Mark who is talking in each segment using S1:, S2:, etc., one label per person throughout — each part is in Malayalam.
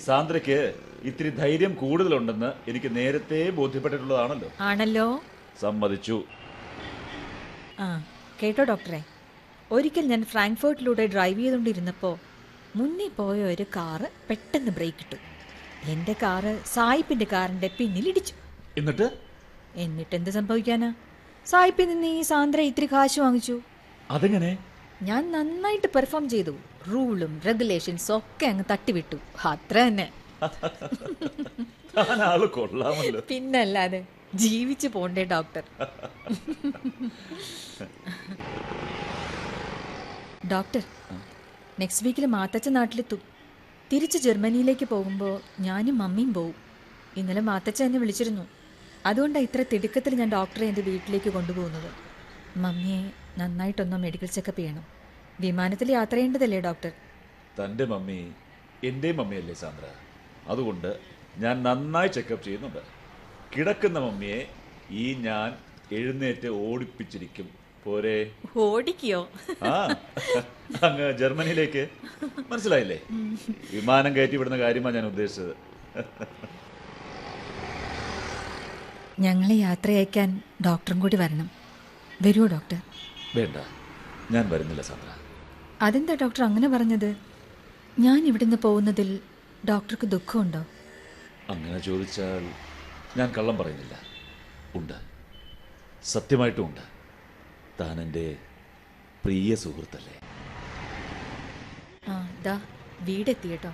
S1: സാന്ദ്രയ്ക്ക് ഇത്തിരി ധൈര്യം കൂടുതലുണ്ടെന്ന് എനിക്ക് നേരത്തെ ബോധ്യപ്പെട്ടിട്ടുള്ളതാണല്ലോ
S2: ആണല്ലോ
S1: സമ്മതിച്ചു
S2: ആ കേട്ടോ ഡോക്ടറെ ഒരിക്കൽ ഞാൻ ഫ്രാങ്ക്ഫർട്ടിലൂടെ ഡ്രൈവ് ചെയ്തുകൊണ്ടിരുന്നപ്പോൾ മുന്നേ പോയ ഒരു കാറ് പെട്ടെന്ന് ബ്രേക്ക് ഇട്ടു എൻ്റെ കാറ് സായിപ്പിൻ്റെ കാറിൻ്റെ പിന്നിലിടിച്ചു
S1: എന്നിട്ട്
S2: എന്നിട്ട് എന്ത് സംഭവിക്കാനാ സായിപ്പിൽ നിന്ന് ഈ സാന്ദ്ര ഇത്തിരി കാശ് വാങ്ങിച്ചു
S1: അതെങ്ങനെ
S2: ഞാൻ നന്നായിട്ട് പെർഫോം ചെയ്തു റൂളും റെഗുലേഷൻസും ഒക്കെ അങ്ങ് തട്ടിവിട്ടു അത്ര തന്നെ
S1: താൻ ആള് കൊള്ളാമല്ലോ
S2: പിന്നല്ലാതെ ജീവിച്ചു പോണ്ടേ ഡോക്ടർ ഡോക്ടർ നെക്സ്റ്റ് വീക്കിൽ മാത്തച്ഛ നാട്ടിലെത്തും തിരിച്ച് ജർമ്മനിയിലേക്ക് പോകുമ്പോൾ ഞാനും മമ്മിയും പോവും ഇന്നലെ മാത്തച്ഛ എന്നെ വിളിച്ചിരുന്നു അതുകൊണ്ടാണ് ഇത്ര തിടുക്കത്തിൽ ഞാൻ ഡോക്ടറെ എൻ്റെ വീട്ടിലേക്ക് കൊണ്ടുപോകുന്നത് മമ്മിയെ നന്നായിട്ടൊന്ന് മെഡിക്കൽ ചെക്കപ്പ് ചെയ്യണം വിമാനത്തിൽ യാത്ര ചെയ്യേണ്ടതല്ലേ ഡോക്ടർ
S1: തൻ്റെ മമ്മി എൻ്റെയും മമ്മിയല്ലേ സാന്ദ്ര അതുകൊണ്ട് ഞാൻ നന്നായി ചെക്കപ്പ് ചെയ്യുന്നുണ്ട് കിടക്കുന്ന മമ്മിയെ ഈ ഞാൻ എഴുന്നേറ്റ് ഓടിപ്പിച്ചിരിക്കും പോരെ
S2: ഓടിക്കോ
S1: ആ അങ്ങ് ജർമ്മനിയിലേക്ക് മനസ്സിലായില്ലേ വിമാനം കയറ്റി വിടുന്ന കാര്യമാണ് ഞാൻ ഉദ്ദേശിച്ചത്
S2: ഞങ്ങളെ യാത്ര അയക്കാൻ ഡോക്ടറും കൂടി വരണം വരുമോ ഡോക്ടർ
S1: വേണ്ട ഞാൻ വരുന്നില്ല സാന്ദ്ര
S2: അതെന്താ ഡോക്ടർ അങ്ങനെ പറഞ്ഞത് ഞാൻ ഇവിടുന്ന് പോകുന്നതിൽ ഡോക്ടർക്ക് ദുഃഖമുണ്ടോ
S1: അങ്ങനെ ചോദിച്ചാൽ ഞാൻ കള്ളം പറയുന്നില്ല ഉണ്ട് സത്യമായിട്ടും ഉണ്ട് താൻ എൻ്റെ പ്രിയ സുഹൃത്തല്ലേ
S2: ആ ദാ വീടെത്തി കേട്ടോ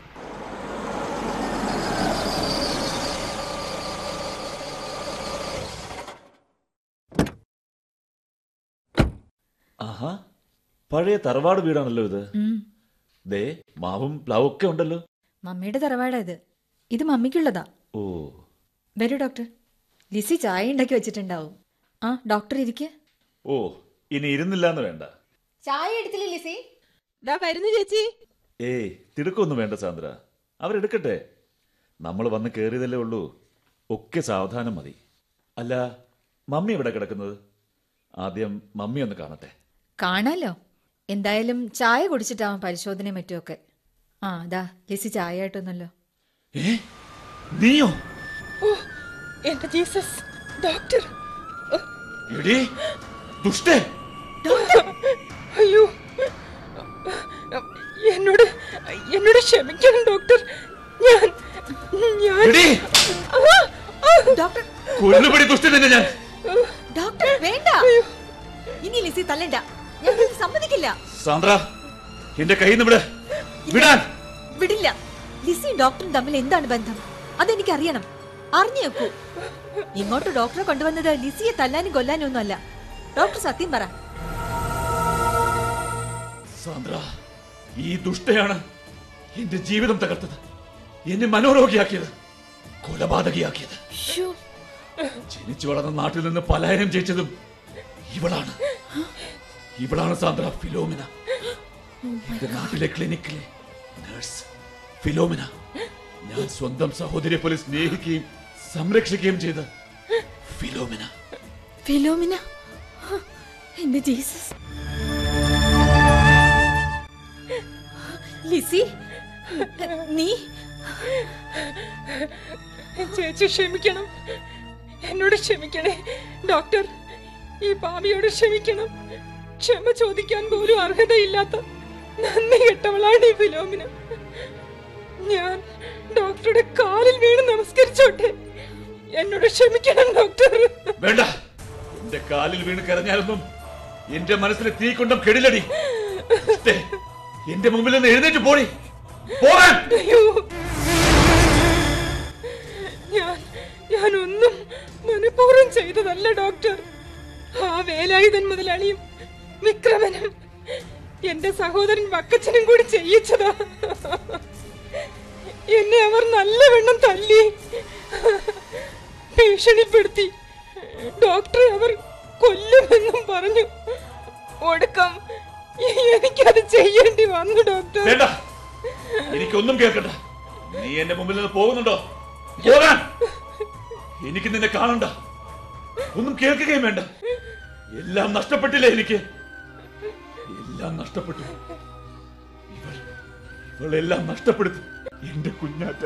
S1: ആഹാ പഴയ തറവാട് വീടാണല്ലോ ഇത്
S2: ഉം.
S1: ദേ മാവും പ്ലാവും ഒക്കെ ഉണ്ടല്ലോ
S2: മമ്മിയുടെ തറവാടാ ഇത് ഇത് മമ്മിക്കുള്ളതാ
S1: ഓ
S2: വരൂ ഡോക്ടർ ലിസി ചായ ഉണ്ടാക്കി വെച്ചിട്ടുണ്ടാവും ആ ഡോക്ടർ ഇരിക്കെ
S1: ഓ ഇനി ഇരുന്നില്ല എന്ന് വേണ്ട
S2: ചായ എടുത്തില്ലേ ലിസി
S3: ദാ വരുന്നു ചേച്ചി
S1: ഏയ് തിടുക്കൊന്നും വേണ്ട സാന്ദ്ര അവരെടുക്കട്ടെ നമ്മൾ വന്ന് കയറിയതല്ലേ ഉള്ളൂ ഒക്കെ സാവധാനം മതി അല്ല മമ്മി എവിടെ കിടക്കുന്നത് ആദ്യം മമ്മി ഒന്ന് കാണട്ടെ
S2: കാണാലോ എന്തായാലും ചായ കുടിച്ചിട്ടാവും പരിശോധനയും മറ്റുമൊക്കെ ആ ദാ ലിസി ചായ ആയിട്ടൊന്നല്ലോ
S1: ഏ നീയോ
S3: ഓ എന്റെ ജീസസ് ഡോക്ടർ ഓ,
S1: എടീ, ദുഷ്ടേ
S3: അയ്യോ എന്നോട് എന്നോട് ക്ഷമിക്കണം ഡോക്ടർ ഞാൻ ഞാൻ
S1: എടീ,
S3: ആ, ആ,
S2: ഡോക്ടർ
S1: കൊല്ലുപടി ദുഷ്ടൻ തന്നെ ഞാൻ
S2: ഡോക്ടർ വേണ്ട ഇനി ലിസി തല്ലണ്ട ഞാൻ ഇത് സമ്മതിക്കില്ല
S1: സാന്ദ്ര എന്റെ കയ്യിൽ നിന്ന് വിട് വിടാൻ
S2: വിടില്ല ലിസിയും ഡോക്ടറും തമ്മിൽ എന്താണ് ബന്ധം അതെനിക്ക് അറിയണം അറിഞ്ഞു വെക്കൂ ഇങ്ങോട്ട് ഡോക്ടറെ കൊണ്ടുവന്നത് ലിസിയെ തല്ലാനും കൊല്ലാനും ഒന്നുമല്ല ഡോക്ടർ സത്യം പറ
S1: സാന്ദ്ര ഈ ദുഷ്ടയാണ് എന്റെ ജീവിതം തകർത്തത് എന്നെ മനോരോഗിയാക്കിയത് കൊലപാതകിയാക്കിയത്
S2: ശ്ശോ,
S1: ജനിച്ചു വളർന്ന നാട്ടിൽ നിന്ന് പലായനം ജയിച്ചതും ഇവളാണ് ഇവളാണ് സാന്ദ്ര ഫിലോമിന എന്റെ നാട്ടിലെ ക്ലിനിക്കിലെ നഴ്സ് ഫിലോമിന ഞാൻ സ്വന്തം സഹോദരിയെ പോലെ സ്നേഹിക്കുകയും സംരക്ഷിക്കുകയും ചെയ്ത ഫിലോമിന
S2: ഫിലോമിന ഹ, എന്റെ ജീസസ് ലിസി നീ
S3: ചേച്ചി ക്ഷമിക്കണം എന്നോട് ക്ഷമിക്കണേ ഡോക്ടർ ഈ പാപിയോട് ക്ഷമിക്കണം ക്ഷമ ചോദിക്കാൻ പോലും അർഹതയില്ലാത്ത നന്ദി കെട്ടവളാണ് ഈ ഫിലോമിന ഞാൻ ഡോക്ടറുടെ കാലിൽ വീണ് നമസ്കരിച്ചോട്ടെ എന്നോട് ക്ഷമിക്കണം ഡോക്ടർ
S1: വേണ്ട എന്റെ കാലിൽ വീണ് കരഞ്ഞാലൊന്നും എന്റെ മനസ്സിലെ തീക്കൊണ്ടം കെടിലടി ദേ, എന്റെ മുമ്പിൽ നിന്ന് എഴുന്നേറ്റ് പോടി പോകാൻ
S3: അയ്യോ ഞാൻ ഞാനൊന്നും മനഃപൂർവ്വം ചെയ്തതല്ല ഡോക്ടർ ആ വേലായുധൻ മുതലാളിയും വിക്രമനും എന്റെ സഹോദരൻ വക്കച്ചനും കൂടി ചെയ്യിച്ചതാ എന്നെ അവർ നല്ലവണ്ണം തല്ലി ഭീഷണിപ്പെടുത്തി ഡോക്ടറെ അവർ കൊല്ലുമെന്നും പറഞ്ഞു ഒടുക്കം എനിക്കത് ചെയ്യേണ്ടി വന്നു ഡോക്ടർ
S1: വേണ്ട എനിക്കൊന്നും കേൾക്കണ്ട നീ എന്റെ മുമ്പിൽ നിന്ന് പോകുന്നുണ്ടോ പോകാൻ എനിക്ക് നിന്നെ കാണണ്ട ഒന്നും കേൾക്കുകയും വേണ്ട എല്ലാം നഷ്ടപ്പെട്ടില്ലേ എനിക്ക് എല്ലാം നഷ്ടപ്പെട്ടു ഇവൾ ഇവളെല്ലാം നഷ്ടപ്പെടുത്തി എന്റെ കുഞ്ഞാറ്റ